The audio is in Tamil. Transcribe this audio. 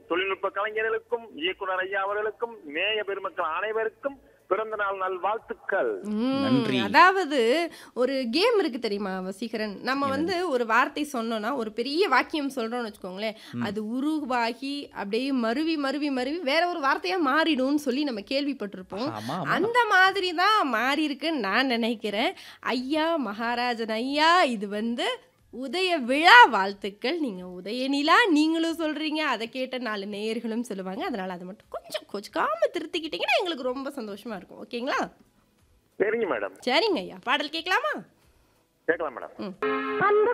தொழில்நுட்ப கலைஞர்களுக்கும் இயக்குனர் ஐயா அவர்களுக்கும் நேய பெருமக்கள் அனைவருக்கும் பிறந்த நாள் நல்வாழ்த்துக்கள் ம், நன்றி. அதாவது ஒரு கேம் இருக்கு தெரியுமா வசீகரன் நம்ம வந்து ஒரு வார்த்தை சொன்னோம்னா ஒரு பெரிய வாக்கியம் சொல்றோம்னு வச்சுக்கோங்களேன் அது உருவாகி அப்படியே மருவி மருவி மருவி வேற ஒரு வார்த்தையா மாறிடும்னு சொல்லி நம்ம கேள்விப்பட்டிருப்போம் ஆமா ஆமா. அந்த மாதிரி தான் மாறி இருக்குன்னு நான் நினைக்கிறேன் ஐயா மகாராஜன் ஐயா இது வந்து உதய விழா வாழ்த்துக்கள் நீங்க உதயநிலா நீங்களும் சொல்றீங்க அதை கேட்ட நாலு நேயர்களும் சொல்லுவாங்க அதனால அதை மட்டும் கொஞ்சம் கொச்சுக்காம திருத்திக்கிட்டீங்கன்னா எங்களுக்கு ரொம்ப சந்தோஷமா இருக்கும் ஓகேங்களா சரிங்க மேடம் சரிங்க ஐயா பாடல் கேட்கலாமா கேட்கலாம் மேடம் ம் அந்த